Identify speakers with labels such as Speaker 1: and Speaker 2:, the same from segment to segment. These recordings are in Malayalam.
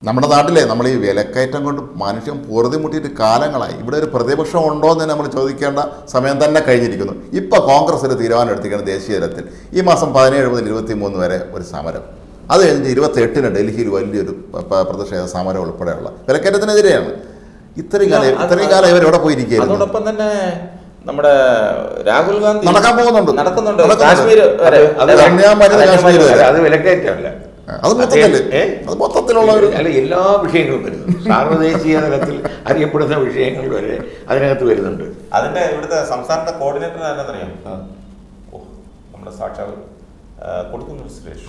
Speaker 1: നമ്മുടെ നാട്ടിലെ നമ്മൾ ഈ വിലക്കയറ്റം കൊണ്ട് മനുഷ്യൻ പൊറുതി മുട്ടിയിട്ട് കാലങ്ങളായി ഇവിടെ ഒരു പ്രതിപക്ഷം ഉണ്ടോ എന്ന് നമ്മൾ ചോദിക്കേണ്ട സമയം തന്നെ കഴിഞ്ഞിരിക്കുന്നു ഇപ്പോൾ കോൺഗ്രസ് ഒരു തീരുമാനം എടുത്തിരിക്കുകയാണ് ദേശീയ തലത്തിൽ ഈ മാസം പതിനേഴ് മുതൽ ഇരുപത്തി മൂന്ന് വരെ ഒരു സമരം അത് കഴിഞ്ഞ് ഇരുപത്തി എട്ടിന് ഡൽഹിയിൽ വലിയൊരു പ- പ- പ്രതിഷേധ സമരം ഉൾപ്പെടെയുള്ള വിലക്കയറ്റത്തിനെതിരെയാണ് ഇത്രയും കാലം ഇത്രയും കാലം ഇവർ എവിടെ പോയിരിക്കുകയായിരുന്നു
Speaker 2: അതോടൊപ്പം തന്നെ നമ്മുടെ രാഹുൽ ഗാന്ധി
Speaker 1: നടക്കാൻ പോകുന്നുണ്ട്.
Speaker 2: നടക്കുന്നുണ്ട്
Speaker 1: നടക്കുന്നുണ്ട്.
Speaker 2: കാശ്മീർ വരെ
Speaker 1: അത് കന്യാകുമാരി മുതൽ കാശ്മീർ വരെ.
Speaker 3: അല്ല, അത് വിലക്കയറ്റമല്ല
Speaker 1: അത് മൊത്തത്തിൽ
Speaker 3: ഏ?
Speaker 1: അത് മൊത്തത്തിലുള്ള ഒരു
Speaker 3: അല്ല എല്ലാ വിഷയങ്ങളും വരുന്നു സാർവദേശീയ തലത്തിൽ അറിയപ്പെടുന്ന വിഷയങ്ങൾ വരെ അതിനകത്ത് വരുന്നുണ്ട്
Speaker 2: അതിന്റെ ഇവിടുത്തെ സംസ്ഥാനത്തെ കോർഡിനേറ്റർ ആരെന്നറിയാം ഓ നമ്മുടെ സാക്ഷാൽ കൊടുക്കുന്ന സുരേഷ്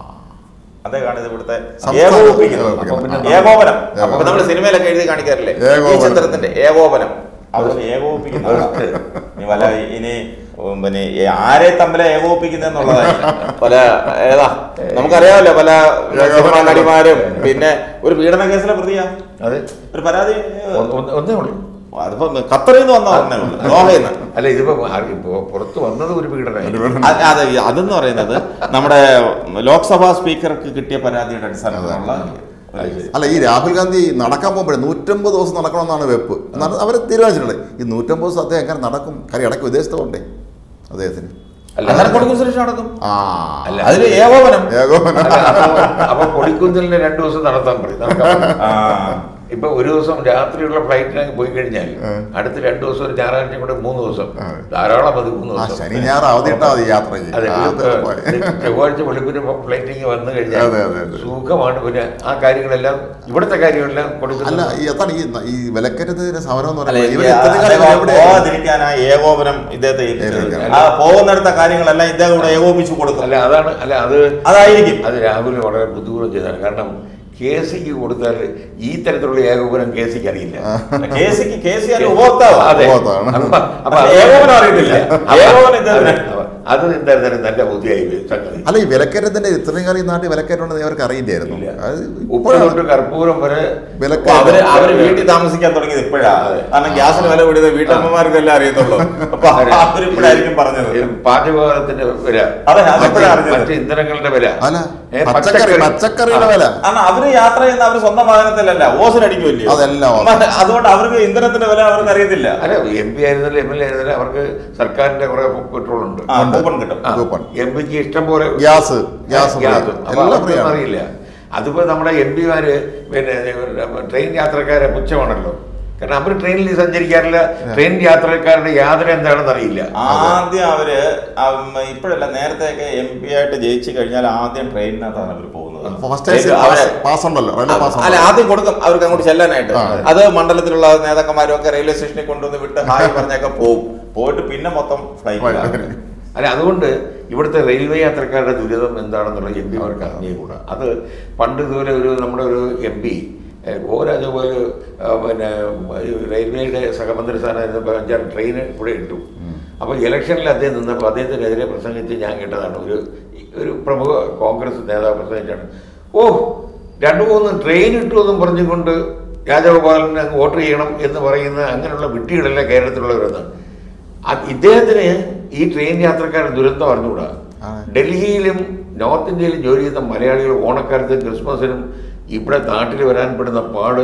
Speaker 2: അദ്ദേഹമാണ് ഇത് ഇവിടുത്തെ
Speaker 1: സംസ്ഥാന-
Speaker 2: ഏകോപിപ്പിക്കുന്നത്
Speaker 1: അപ്പൊ
Speaker 3: പിന്നെ
Speaker 2: ഏകോപനം
Speaker 1: ഏകോപനം.
Speaker 2: അപ്പൊ നമ്മൾ സിനിമയിലൊക്കെ എഴുതി കാണിക്കാറില്ലേ ഈ
Speaker 1: ഏകോപനം.
Speaker 2: ചിത്രത്തിന്റെ ഏകോപനം അതുപോലെ ഏകോപിപ്പിക്കുന്ന ആളാണ്. ഇനി വല്ല ഇനി ഉം, പിന്നെ ഈ ആരെ തമ്മിലെ ഏകോപിപ്പിക്കുന്നെന്നുള്ളതായി പല ഏതാ നമുക്കറിയാമല്ലോ പല സിനിമാ നടിമാരും പിന്നെ ഒരു പീഡന കേസിലെ പ്രതിയാ
Speaker 3: അത്
Speaker 2: ഒരു പരാതി
Speaker 3: ഒന്ന്- ഒന്ന്- ഒന്നേ ഉള്ളൂ
Speaker 2: അതിപ്പോ ഖത്തറിൽ നിന്ന് വന്ന പറഞ്ഞേ ഉള്ളൂ ദോഹയിൽ നിന്ന്
Speaker 3: അല്ല ഇതിപ്പോ ആർ- ഇപ്പോ പുറത്ത് വന്നത് ഒരു പീഡനം
Speaker 2: അത് അതെ അതെന്ന് പറയുന്നത് നമ്മുടെ ലോക്സഭാ സ്പീക്കർക്ക് കിട്ടിയ പരാതിയുടെ അടിസ്ഥാനത്തിലുള്ള ഒരു കേസ്.
Speaker 1: അല്ല ഈ രാഹുൽ ഗാന്ധി നടക്കാൻ പോകുമ്പോഴേ നൂറ്റമ്പത് ദിവസം നടക്കണമെന്നാണ് വെപ്പ് എന്നാണ് അവർ തീരുമാനിച്ചിട്ടുള്ളത് ഈ നൂറ്റമ്പത് ദിവസം അദ്ദേഹം എങ്ങനെ നടക്കും കാര്യം ഇടയ്ക്ക് വിദേശത്ത് പോകണ്ടേ അദ്ദേഹത്തിന്
Speaker 3: അല്ല
Speaker 2: അങ്ങനെ കൊടുക്കും സുരേഷ് നടക്കും
Speaker 1: ആ
Speaker 3: അല്ല.
Speaker 2: അതില് ഏകോപനം
Speaker 1: ഏകോപനം
Speaker 3: അല്ല, അപ്പൊ- അപ്പൊ കൊടിക്കുന്നിലിന് രണ്ടു ദിവസം നടത്താൻ പറയും നടക്കാൻ പറയും.
Speaker 2: ആ.
Speaker 3: ഇപ്പൊ ഒരു ദിവസം രാത്രിയുള്ള ഫ്ലൈറ്റിനൊക്കെ പോയി കഴിഞ്ഞാൽ
Speaker 1: ഏ.
Speaker 3: അടുത്ത രണ്ടു ദിവസം ഒരു ഞായറാഴ്ച കൂടെ മൂന്ന് ദിവസം
Speaker 1: ആ.
Speaker 3: ധാരാളം മതി മൂന്ന്
Speaker 1: ആ
Speaker 3: ദിവസം
Speaker 1: ശനി ഞായർ അവധി ഇട്ടാൽ മതി യാത്ര
Speaker 3: അതെ
Speaker 1: ചെയ്യാൻ
Speaker 3: ഇത് ചൊവ്വാഴ്ച വെളുപ്പിന് ഫ്ലൈറ്റിങ് വന്നു കഴിഞ്ഞാൽ
Speaker 1: അതെ, അതെ, അതെ.
Speaker 3: സുഖമാണ് പിന്നെ ആ കാര്യങ്ങളെല്ലാം ഇവിടുത്തെ കാര്യങ്ങളെല്ലാം
Speaker 1: അല്ല
Speaker 3: കൊടുക്കുന്ന
Speaker 1: ഈ എത്താണ് ഈ ഈ വിലക്കയറ്റത്തിന് സമരം എന്ന്
Speaker 2: അല്ല,
Speaker 1: പറയുമ്പോൾ ഇവർ
Speaker 2: ഈ
Speaker 1: ഇത്രയും കാലം
Speaker 2: അദ്ദേഹം
Speaker 1: എവിടെയായിരുന്നു?
Speaker 2: പോകാതിരിക്കാൻ ആ ഏകോപനം ഇദ്ദേഹത്തെ ഏൽപ്പിച്ചത്.
Speaker 1: ഏൽപ്പിച്ചത്.
Speaker 2: ആ പോകുന്നിടത്ത കാര്യങ്ങളെല്ലാം ഇദ്ദേഹം ഇവിടെ ഏകോപിച്ചു കൊടുക്കും
Speaker 3: അല്ല അതാണ് അല്ല അത്
Speaker 2: അതായിരിക്കും
Speaker 3: അത് രാഹുൽ വളരെ ബുദ്ധിപൂർവ്വം ചെയ്തതാണ് കാരണം കെ സിക്ക് കൊടുത്താൽ ഈ തരത്തിലുള്ള ഏകോപനം കെ സിക്ക് അറിയില്ല
Speaker 2: കെ സിക്ക് കെ സി ആർ ഉപഭോക്താവാ
Speaker 3: അതെ.
Speaker 1: ഉപഭോക്താവാണ്.
Speaker 3: അപ്പൊ- അപ്പൊ
Speaker 2: പക്ഷേ
Speaker 3: അത്
Speaker 2: ഏകോപനം അറിയത്തില്ല.
Speaker 3: അപ്പൊ-
Speaker 2: ഏകോപനം ഇദ്ദേഹത്തിന്.
Speaker 3: അതെ. അത് എന്തായാലും നല്ല ബുദ്ധിയായി പോയി സംഗതി
Speaker 1: അല്ല ഈ വിലക്കയറ്റത്തിന്റെ ഇത്രയും കാലം ഈ നാട്ടിൽ വിലക്കയറ്റം ഉണ്ടെന്ന് ഇവർക്ക് അറിയില്ലായിരുന്നു
Speaker 3: ഇല്ല.
Speaker 1: അത്
Speaker 3: ഉപ്പ്
Speaker 1: ഇപ്പോഴാണ്
Speaker 3: തൊട്ട് കർപ്പൂരം വരെ
Speaker 2: അപ്പൊ
Speaker 1: വിലക്കയറ്റം
Speaker 2: അവര് അവര് വീട്ടിൽ താമസിക്കാൻ തുടങ്ങിയത് ഇപ്പോഴാ കാരണം ഗ്യാസിന് വില കൂടിയത് വീട്ടമ്മമാർക്കല്ലേ അറിയത്തുള്ളൂ അപ്പൊ അവരിപ്പോഴായിരിക്കും പറഞ്ഞത്
Speaker 3: ഈ പാചകവാതത്തിന്റെ വില
Speaker 2: അതെ, അതിപ്പോഴാ അറിഞ്ഞത്.
Speaker 3: മറ്റ് ഇന്ധനങ്ങളുടെ വില
Speaker 1: അല്ല
Speaker 3: ഏ,
Speaker 1: പച്ചക്കറി പച്ചക്കറിയുടെ വില
Speaker 2: കാരണം അവര് യാത്ര ചെയ്യുന്ന അവര് സ്വന്തം വാഹനത്തിലല്ല ഓസിനടിക്കുമല്ലേ
Speaker 1: അതെല്ലാം ഓസൻ.
Speaker 2: അതുകൊണ്ട് അവർക്ക് ഇന്ധനത്തിന്റെ വില അവർക്ക് അറിയത്തില്ല
Speaker 3: അല്ല എം പി ആയിരുന്നാലും എം എൽ എ ആയിരുന്നാലും അവർക്ക് സർക്കാരിന്റെ കുറെ പെട്രോൾ ഉണ്ട്
Speaker 2: ആ കൂപ്പൺ കിട്ടും
Speaker 1: കൂപ്പൺ.
Speaker 3: എം പിക്ക് ഇഷ്ടം പോലെ
Speaker 1: ഗ്യാസ് ഗ്യാസ് ഫ്രീ.
Speaker 3: ഗ്യാസ് അപ്പൊ
Speaker 1: എല്ലാം
Speaker 3: അവർക്കൊന്നും
Speaker 1: ഫ്രീ ആണ്.
Speaker 3: അറിയില്ല അതിപ്പോ നമ്മുടെ എം പിമാര് പിന്നെ ട്രെയിൻ യാത്രക്കാരെ പുച്ഛമാണല്ലോ കാരണം അവർ ട്രെയിനിൽ സഞ്ചരിക്കാറില്ല ട്രെയിൻ യാത്രക്കാരുടെ യാത്ര എന്താണെന്ന് അറിയില്ല
Speaker 2: ആദ്യം അവര് ഉം, ഇപ്പോഴല്ല നേരത്തെയൊക്കെ എം പി ആയിട്ട് ജയിച്ചു കഴിഞ്ഞാൽ ആദ്യം ട്രെയിനിനകത്താണ് അവർ പോകുന്നത്
Speaker 1: അപ്പൊ ഫസ്റ്റ് ഏസി
Speaker 2: അവര്
Speaker 1: പാസ് ഉണ്ടല്ലോ റെയിൽവേ പാസ്
Speaker 2: അല്ല
Speaker 1: ഉണ്ടല്ലോ
Speaker 2: ആദ്യം കൊടുക്കും അവർക്ക് അങ്ങോട്ട് ചെല്ലാനായിട്ട്
Speaker 1: ആ.
Speaker 2: അത് മണ്ഡലത്തിലുള്ള നേതാക്കന്മാരും ഒക്കെ റെയിൽവേ സ്റ്റേഷനിൽ കൊണ്ടുവന്ന് വിട്ട് ഹായ് പറഞ്ഞൊക്കെ പോകും പോയിട്ട് പിന്നെ മൊത്തം ഫ്ലൈറ്റ്
Speaker 3: അല്ല അതുകൊണ്ട് ഇവിടുത്തെ റെയിൽവേ യാത്രക്കാരുടെ ദുരിതം എന്താണെന്നുള്ള എം പിമാർക്ക് അറിഞ്ഞുകൂടാ അത് പണ്ട് ഇതുപോലെ ഒരു നമ്മുടെ ഒരു എം പി ഓ രാജഗോപാൽ പിന്നെ ഈ റെയിൽവേയുടെ സഹമന്ത്രി സ്ഥാനമായിരുന്നപ്പോൾ അഞ്ചാറ് ട്രെയിൻ ഇവിടെ ഇട്ടു അപ്പോൾ ഇലക്ഷനിൽ അദ്ദേഹം നിന്നപ്പോൾ അദ്ദേഹത്തിനെതിരെ പ്രസംഗിച്ച് ഞാൻ കേട്ടതാണ് ഒരു ഒരു പ്രമുഖ കോൺഗ്രസ് നേതാവ് പ്രസംഗിച്ചാണ് ഓ രണ്ടു മൂന്ന് ട്രെയിൻ ഇട്ടു എന്നും പറഞ്ഞുകൊണ്ട് രാജഗോപാലിന് അങ്ങ് വോട്ട് ചെയ്യണം എന്ന് പറയുന്ന അങ്ങനെയുള്ള വിട്ടികളല്ല കേരളത്തിലുള്ളവരെന്നാണ് അത് ഇദ്ദേഹത്തിന് ഈ ട്രെയിൻ യാത്രക്കാരുടെ ദുരന്തം അറിഞ്ഞുകൂടാ
Speaker 1: ആ.
Speaker 3: ഡൽഹിയിലും നോർത്ത് ഇന്ത്യയിലും ജോലി ചെയ്യുന്ന മലയാളികൾ ഓണക്കാലത്തും ക്രിസ്മസിനും ഇവിടെ നാട്ടിൽ വരാൻ പെടുന്ന പാട്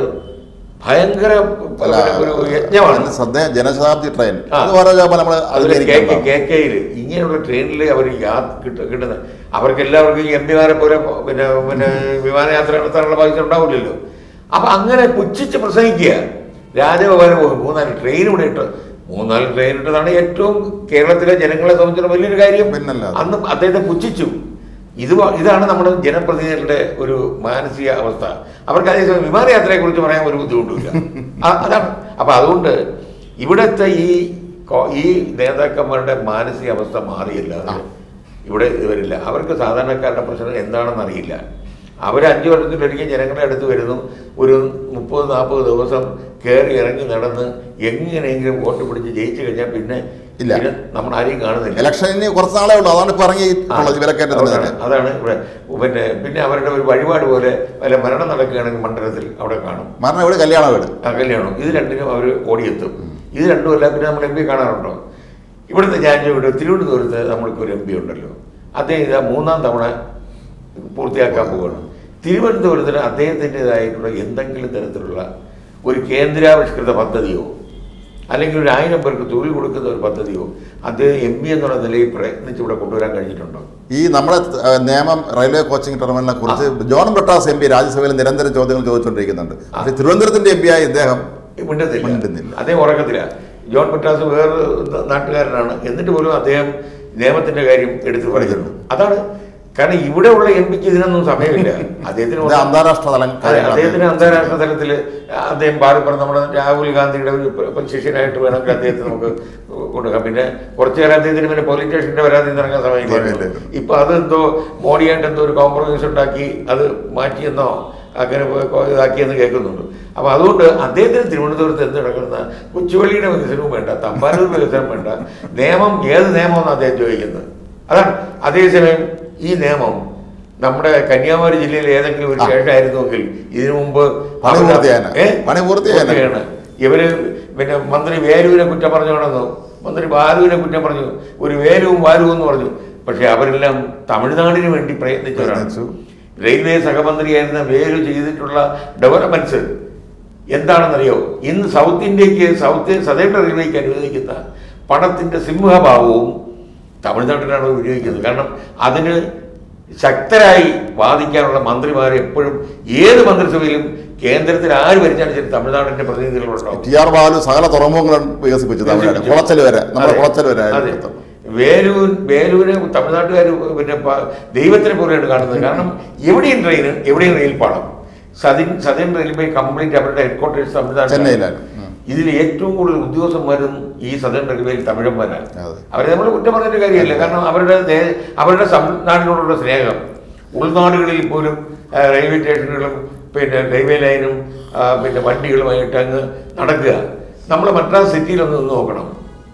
Speaker 3: ഭയങ്കര
Speaker 1: അല്ല,
Speaker 3: ഒരു യജ്ഞമാണ്
Speaker 1: അതിന് ശ്രദ്ധ ജനശതാബ്ദി ട്രെയിൻ
Speaker 3: ആ.
Speaker 1: അത് ഓരോ ജോബ് നമ്മൾ
Speaker 3: അതിൽ കെ കെയിൽ ഇങ്ങനെയുള്ള ട്രെയിനിൽ അവർ കിട്ടുന്ന അവർക്ക് എല്ലാവർക്കും ഈ എം പിമാരെ പോലെ പിന്നെ പിന്നെ വിമാനയാത്ര നടത്താനുള്ള പൈസ ഉണ്ടാവില്ലല്ലോ അപ്പൊ അങ്ങനെ പുച്ഛിച്ച് പ്രസംഗിക്കുക രാജഗോപാലൻ പോയി മൂന്നാല് ട്രെയിൻ ഇവിടെ ഇട്ട് മൂന്നാല് ട്രെയിൻ ഇട്ടതാണ് ഏറ്റവും കേരളത്തിലെ ജനങ്ങളെ സംബന്ധിച്ചിടത്തോളം വലിയൊരു കാര്യം
Speaker 1: പിന്നല്ലാതെ.
Speaker 3: അന്ന് അദ്ദേഹത്തെ പുച്ഛിച്ചു ഇത് വ- ഇതാണ് നമ്മുടെ ജനപ്രതിനിധികളുടെ ഒരു മാനസിക അവസ്ഥ അവർക്ക് അതേസമയം വിമാനയാത്രയെ കുറിച്ച് പറയാൻ ഒരു ബുദ്ധിമുട്ടില്ല ആ- അതാണ് അപ്പൊ അതുകൊണ്ട് ഇവിടുത്തെ ഈ കോ- ഈ നേതാക്കന്മാരുടെ മാനസികാവസ്ഥ മാറിയല്ലാതെ ഇവിടെ ഇവരില്ല അവർക്ക് സാധാരണക്കാരുടെ പ്രശ്നം എന്താണെന്ന് അറിയില്ല അവർ അഞ്ചു വർഷത്തിലൊരിക്കൽ ജനങ്ങളുടെ അടുത്ത് വരുന്നു ഒരു മുപ്പത് നാൽപ്പത് ദിവസം കയറി ഇറങ്ങി നടന്ന് എങ്ങനെയെങ്കിലും വോട്ട് പിടിച്ച് ജയിച്ചു കഴിഞ്ഞാൽ പിന്നെ
Speaker 1: ഇല്ല.
Speaker 3: പിന്നെ നമ്മൾ ആരെയും കാണുന്നില്ല
Speaker 1: ഇലക്ഷന് കുറച്ച് നാളേ ഉള്ളൂ അതാണ് ഇപ്പൊ ഇറങ്ങിയിട്ടുള്ളത് വിലക്കയറ്റത്തിന്
Speaker 3: അതാണ്
Speaker 1: തന്നെ
Speaker 3: അതാണ് ഇവിടെ പിന്നെ പിന്നെ അവരുടെ ഒരു വഴിപാട് പോലെ വല്ല മരണം നടക്കുകയാണെങ്കിൽ മണ്ഡലത്തിൽ അവിടെ കാണും
Speaker 1: മരണം ഇവിടെ കല്യാണ വീട്
Speaker 3: ആ കല്യാണം ഇത് രണ്ടിനും അവർ ഓടിയെത്തും ഇത് രണ്ടും അല്ല പിന്നെ നമ്മൾ എം പി കാണാറുണ്ടോ ഇവിടുത്തെ ഞാൻ ഇവിടെ തിരുവനന്തപുരത്ത് നമ്മൾക്ക് ഒരു എം പി ഉണ്ടല്ലോ അദ്ദേഹം ഇതാ മൂന്നാം തവണ പൂർത്തിയാക്കാൻ പോവുകയാണ് തിരുവനന്തപുരത്തിന് അദ്ദേഹത്തിൻ്റെതായിട്ടുള്ള എന്തെങ്കിലും തരത്തിലുള്ള ഒരു കേന്ദ്രാവിഷ്കൃത പദ്ധതിയോ അല്ലെങ്കിൽ ഒരു ആയിരം പേർക്ക് തൊഴിൽ കൊടുക്കുന്ന ഒരു പദ്ധതിയോ അദ്ദേഹം എം പി എന്നുള്ള നിലയിൽ പ്രയത്നിച്ച് ഇവിടെ കൊണ്ടുവരാൻ കഴിഞ്ഞിട്ടുണ്ടോ
Speaker 1: ഈ നമ്മുടെ ഏഹ്, നേമം റെയിൽവേ കോച്ചിങ് ടെർമിനലിനെ കുറിച്ച് ജോൺ ബ്രിട്ടാസ് എം പി രാജ്യസഭയിൽ നിരന്തരം ചോദ്യങ്ങൾ ചോദിച്ചുകൊണ്ടിരിക്കുന്നുണ്ട് പക്ഷേ തിരുവനന്തപുരത്തിന്റെ എം പി ആയി ഇദ്ദേഹം
Speaker 3: മിണ്ടത്തില്ല
Speaker 1: മിണ്ടുന്നില്ല.
Speaker 3: അദ്ദേഹം ഉറക്കത്തില്ല ജോൺ പട്ടാസ് വേറെ നാട്ടുകാരനാണ് എന്നിട്ട് പോലും അദ്ദേഹം നിയമത്തിന്റെ കാര്യം എടുത്തു പറയുന്നു അതാണ് കാരണം ഇവിടെ ഉള്ള എം പിക്ക് ഇതിനൊന്നും സമയമില്ല അദ്ദേഹത്തിന്
Speaker 1: ഇത് അന്താരാഷ്ട്ര തലം
Speaker 3: അതെ
Speaker 1: കാര്യങ്ങളാണ്
Speaker 3: അദ്ദേഹത്തിന് അന്താരാഷ്ട്ര തലത്തിൽ അദ്ദേഹം പാലപ്പുറം നമ്മുടെ രാഹുൽ ഗാന്ധിയുടെ ഒരു പ- ശിഷ്യനായിട്ട് വേണമെങ്കിൽ അദ്ദേഹത്തെ നമുക്ക് കൊടുക്കാം പിന്നെ കുറച്ചു കാലം അദ്ദേഹത്തിന് പിന്നെ പോലീസ് സ്റ്റേഷന്റെ വരാതെ ഇറങ്ങാൻ സമയമില്ല
Speaker 1: സമയമില്ല.
Speaker 3: ഇപ്പൊ അതെന്തോ മോഡിയായിട്ട് എന്തോ ഒരു കോംപ്രമൈസ് ഉണ്ടാക്കി അത് മാറ്റിയെന്നോ അങ്ങനെ പോയി കൊ- ഇതാക്കിയെന്ന് കേൾക്കുന്നുണ്ട് അപ്പൊ അതുകൊണ്ട് അദ്ദേഹത്തിന് തിരുവനന്തപുരത്ത് എന്ത് നടക്കുന്ന കൊച്ചുവള്ളിയുടെ വികസനവും വേണ്ട തമ്പാനൂർ വികസനം വേണ്ട നിയമം ഏത് നിയമമെന്ന് അദ്ദേഹം ചോദിക്കുന്നത് അതാണ് അതേസമയം ഈ നിയമം നമ്മുടെ കന്യാകുമാരി ജില്ലയിൽ ഏതെങ്കിലും ഒരു
Speaker 1: ആ.
Speaker 3: സ്റ്റേഷനായിരുന്നുവെങ്കിൽ ഇതിനു മുമ്പ്
Speaker 1: പണി പൂർത്തിയായേനെ.
Speaker 3: ഏ?
Speaker 1: പണി പൂർത്തിയായേനെ.
Speaker 3: പൂർത്തിയാണ്. ഇവര് പിന്നെ മന്ത്രി വേലുവിനെ കുറ്റം പറഞ്ഞു നടന്നു മന്ത്രി ബാലുവിനെ കുറ്റം പറഞ്ഞു ഒരു വേലുവും ബാലുവും എന്ന് പറഞ്ഞു പക്ഷെ അവരെല്ലാം തമിഴ്നാടിന് വേണ്ടി പ്രയത്നിച്ചവരാണ്
Speaker 1: പ്രയത്നിച്ചു.
Speaker 3: റെയിൽവേ സഹമന്ത്രിയായിരുന്ന വേലു ചെയ്തിട്ടുള്ള ഡെവലപ്മെന്റ്സ് എന്താണെന്നറിയോ ഇന്ന് സൗത്ത് ഇന്ത്യക്ക് സൗത്ത് സദേൺ റെയിൽവേക്ക് അനുവദിക്കുന്ന പണത്തിന്റെ സിംഹഭാവവും തമിഴ്നാട്ടിലാണ് ഉപയോഗിക്കുന്നത് കാരണം അതിന് ശക്തരായി വാദിക്കാനുള്ള മന്ത്രിമാരെ എപ്പോഴും ഏത് മന്ത്രിസഭയിലും കേന്ദ്രത്തിൽ ആര് ഭരിച്ചാലും ശരി തമിഴ്നാടിന്റെ പ്രതിനിധികളുണ്ടാവും
Speaker 1: ടി ആർ ബാലു സകല തുറമുഖങ്ങളും വികസിപ്പിച്ചു തമിഴ്നാട് കുളച്ചൽ വരെ നമ്മുടെ
Speaker 3: അതെ.
Speaker 1: കുളച്ചൽ വരെ
Speaker 3: അതെ. വേലൂർ വേലൂരിനെ തമിഴ്നാട്ടുകാർ പിന്നെ പ- ദൈവത്തിനെ പോലെയാണ് കാണുന്നത് കാരണം എവിടെയും ട്രെയിൻ എവിടെയും റെയിൽ പാളം സതിൻ സദേൺ റെയിൽവേ കംപ്ലീറ്റ് അവരുടെ ഹെഡ്ക്വാർട്ടേഴ്സ് തമിഴ്നാട്ടിലാണ്
Speaker 1: ചെന്നൈയിലാണ്. ഉം.
Speaker 3: ഇതിൽ ഏറ്റവും കൂടുതൽ ഉദ്യോഗസ്ഥന്മാരും ഈ സദേൺ റെയിൽവേയിൽ തമിഴന്മാരാണ്
Speaker 1: അതെ.
Speaker 3: അവരെ നമ്മൾ കുറ്റം പറഞ്ഞിട്ട് കാര്യമില്ല കാരണം അവരുടെ ദേ- അവരുടെ സംസ്ഥാനങ്ങളോടുള്ള സ്നേഹം ഉൾനാടുകളിൽ പോലും ആ, റെയിൽവേ സ്റ്റേഷനുകളും പിന്നെ റെയിൽവേ ലൈനും ആ, പിന്നെ വണ്ടികളുമായിട്ട് അങ്ങ് നടക്കുക നമ്മൾ മദ്രാസ് സിറ്റിയിലൊന്ന് നിന്ന് നോക്കണം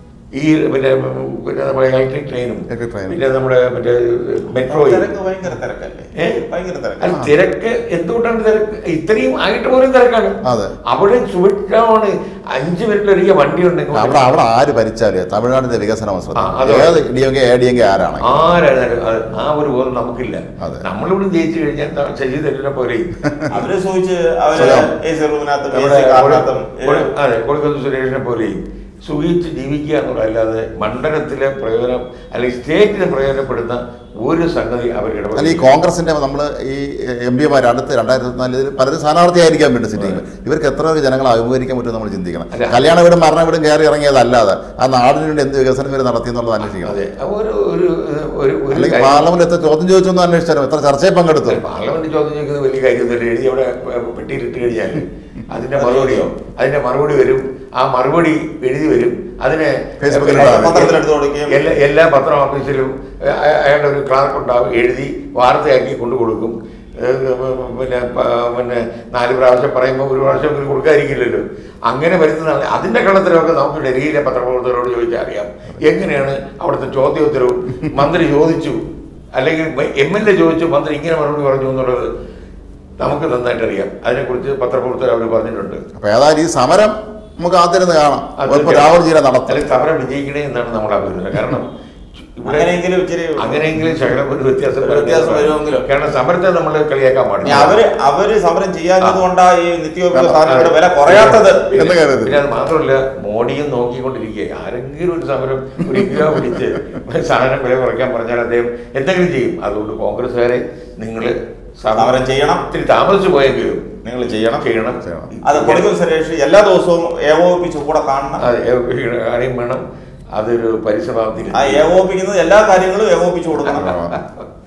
Speaker 3: ഈ പിന്നെ പിന്നെ നമ്മുടെ ഇലക്ട്രിക് ട്രെയിനും
Speaker 1: Electric train.
Speaker 3: പിന്നെ നമ്മുടെ മറ്റേ മെട്രോയും
Speaker 2: തിരക്ക് ഭയങ്കര തിരക്കല്ലേ
Speaker 3: ഏ?
Speaker 2: ഭയങ്കര
Speaker 3: അല്ല
Speaker 2: തിരക്ക്
Speaker 3: തിരക്ക് എന്തുകൊണ്ടാണ് തിരക്ക് ഇത്രയും ആയിട്ട് പോലും തിരക്കാണ്
Speaker 1: അതെ.
Speaker 3: അവിടെ സുഭിക്ഷമാണ് അഞ്ചു മിനിറ്റ് ഒരിക്കൽ വണ്ടി ഉണ്ടെങ്കിൽ
Speaker 1: അവിടെ അവിടെ ആര് ഭരിച്ചാലും തമിഴ്നാടിന്റെ വികസനം
Speaker 3: ആ,
Speaker 1: ശ്രദ്ധിക്കും
Speaker 3: അത്
Speaker 1: ഏത് D M K A D M K ആരാണ്
Speaker 3: ആരായിരുന്നാലും അത് ആ ഒരു ബോധം നമുക്കില്ല
Speaker 1: അതെ.
Speaker 3: നമ്മളിവിടെ ജയിച്ചു കഴിഞ്ഞാൽ ത- ശശി തരൂരിനെ പോലെ
Speaker 2: അവര് സൂചിച്ച് അവര്
Speaker 1: സുഖം.
Speaker 2: എ സി റൂമിനകത്തും എ
Speaker 3: നമ്മുടെ
Speaker 2: സി കാറിനകത്തും
Speaker 3: കൊടി- അതെ കൊടിക്കുന്ന് സുരേഷിനെ പോലെയും സുഖിച്ച് ജീവിക്കുക എന്നുള്ളതല്ലാതെ മണ്ഡലത്തിലെ പ്രയോജനം അല്ലെങ്കിൽ സ്റ്റേറ്റിനെ പ്രയോജനപ്പെടുന്ന ഒരു സംഗതി അവർ
Speaker 1: അല്ല ഈ
Speaker 3: ഇടപെടും
Speaker 1: കോൺഗ്രസിന്റെ നമ്മൾ ഈ എം പിമാർ അടുത്ത് രണ്ടായിരത്തി ഇരുപത്തിനാലിൽ പലരും സ്ഥാനാർത്ഥിയായിരിക്കാൻ വേണ്ടി സിറ്റിംഗ് ഇവർക്ക് എത്ര പേർക്ക് ജനങ്ങളെ അഭിമുഖീകരിക്കാൻ പറ്റും നമ്മൾ ചിന്തിക്കണം
Speaker 3: അല്ല.
Speaker 1: കല്യാണ വീടും മരണ വീടും കയറി ഇറങ്ങിയതല്ലാതെ ആ നാടിന് വേണ്ടി എന്ത് വികസനം ഇവർ നടത്തി എന്നുള്ളത് അന്വേഷിക്കണം
Speaker 3: അതെ അപ്പൊ ഒരു ഒരു ഒരു ഒരു
Speaker 1: അല്ലെങ്കിൽ
Speaker 3: കാര്യം-
Speaker 1: പാർലമെന്റ് എത്ര ചോദ്യം ചോദിച്ചൊന്നും അന്വേഷിച്ചാലും എത്ര ചർച്ചയിൽ പങ്കെടുത്തു
Speaker 3: പാർലമെന്റ് ചോദ്യം ചോദിക്കുന്നത് വലിയ കാര്യമൊന്നുമില്ല എഴുതി അവിടെ പെട്ടിയിലിട്ട് കഴിഞ്ഞാൽ അതിന്റെ മറുപടിയോ അതിന്റെ മറുപടി വരും ആ മറുപടി എഴുതി വരും അതിനെ
Speaker 1: ഫേസ്ബുക്കിൽ
Speaker 3: പിന്നെ
Speaker 1: ഇടാം.
Speaker 2: പത്രത്തിലെടുത്ത് കൊടുക്കുകയും
Speaker 3: എല്ലാ എല്ലാ പത്ര ഓഫീസിലും അയ- അയാളുടെ ഒരു ക്ലാർക്ക് ഉണ്ടാവും എഴുതി വാർത്തയാക്കി കൊണ്ടു കൊടുക്കും ഏഹ് പിന്നെ പ- പിന്നെ നാല് പ്രാവശ്യം പറയുമ്പോൾ ഒരു പ്രാവശ്യം ഇവർ കൊടുക്കാതിരിക്കില്ലല്ലോ അങ്ങനെ വരുന്നതാണ് അതിന്റെ കള്ളത്തരമൊക്കെ നമുക്ക് ഡൽഹിയിലെ പത്രപ്രവർത്തകരോട് ചോദിച്ചാൽ അറിയാം എങ്ങനെയാണ് അവിടുത്തെ ചോദ്യോത്തരവും മന്ത്രി ചോദിച്ചു അല്ലെങ്കിൽ എം എൽ എ ചോദിച്ചു മന്ത്രി ഇങ്ങനെ മറുപടി പറഞ്ഞു എന്നുള്ളത് നമുക്ക് നന്നായിട്ട് അറിയാം അതിനെക്കുറിച്ച് പത്രപ്രവർത്തകർ അവർ പറഞ്ഞിട്ടുണ്ട്
Speaker 1: അപ്പൊ ഏതായാലും ഈ സമരം നമുക്ക് ആദ്യം ഇരുന്ന് കാണാം
Speaker 3: അത്
Speaker 1: ഇപ്പൊ രാഹുൽജിയുടെ നടത്തൽ
Speaker 3: അല്ലെങ്കിൽ സമരം വിജയിക്കണേ എന്നാണ് നമ്മുടെ അഭിപ്രായം കാരണം ഇവിടെ
Speaker 2: അങ്ങനെയെങ്കിലും ഇച്ചിരി
Speaker 3: അങ്ങനെയെങ്കിലും ശകലം ഒരു വ്യത്യാസം
Speaker 2: ഒരു വ്യത്യാസം വരുമെങ്കിലും.
Speaker 3: കാരണം സമരത്തെ നമ്മൾ കളിയാക്കാൻ
Speaker 2: ഇനി
Speaker 3: പാടില്ല
Speaker 2: അവര് അവര് സമരം ചെയ്യാത്തത് കൊണ്ടാ ഈ നിത്യോപയോഗ
Speaker 1: ആ,
Speaker 2: സാധനങ്ങളുടെ വില കുറയാത്തത്
Speaker 3: പിന്നെ-
Speaker 1: എന്ന് കരുതി.
Speaker 3: പിന്നെ അത് മാത്രമല്ല മോഡിയും നോക്കിക്കൊണ്ടിരിക്കുക ആരെങ്കിലും ഒരു സമരം ഒരു കിലോ പിടിച്ച് സാധനം വില കുറയ്ക്കാൻ പറഞ്ഞാൽ അദ്ദേഹം എന്തെങ്കിലും ചെയ്യും അതുകൊണ്ട് കോൺഗ്രസ്സുകാരെ നിങ്ങൾ
Speaker 2: സമരം ചെയ്യണം.
Speaker 3: ഇത്തിരി താമസിച്ചു പോയെങ്കിലും
Speaker 2: നിങ്ങൾ ചെയ്യണം
Speaker 3: ചെയ്യണം
Speaker 1: ചെയ്യണം.
Speaker 2: അത് കൊടുക്കും സുരേഷ് എല്ലാ ദിവസവും ഏകോപിപ്പിച്ച് കൂടെ കാണണം
Speaker 3: അത് കാര്യം വേണം അതൊരു പരിസമാപ്തി
Speaker 2: ആ ഏകോപിപ്പിക്കുന്നത് എല്ലാ കാര്യങ്ങളും ഏകോപിപ്പിച്ച് കൊടുക്കണം
Speaker 1: ആ.